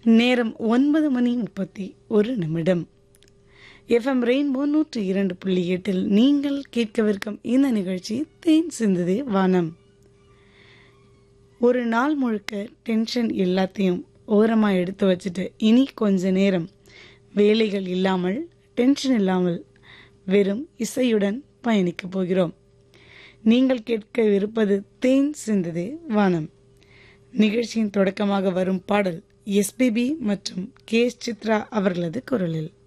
நேரம் ஒன்பது மணி முப்பத்தி ஒரு நிமிடம் எஃப்எம் ரெயின்போ நூற்று இரண்டு புள்ளி எட்டில் நீங்கள் கேட்கவிருக்கும் இந்த நிகழ்ச்சி தேன் சிந்துதே வானம் ஒரு நாள் முழுக்க டென்ஷன் எல்லாத்தையும் ஓரமாக எடுத்து வச்சுட்டு இனி கொஞ்ச நேரம் வேலைகள் இல்லாமல் டென்ஷன் இல்லாமல் வெறும் இசையுடன் பயணிக்கப் போகிறோம் நீங்கள் கேட்கவிருப்பது தேன் சிந்ததே வானம் நிகழ்ச்சியின் தொடக்கமாக வரும் பாடல் எஸ்பிபி மற்றும் கே எஸ் சித்ரா அவர்களது குரலில்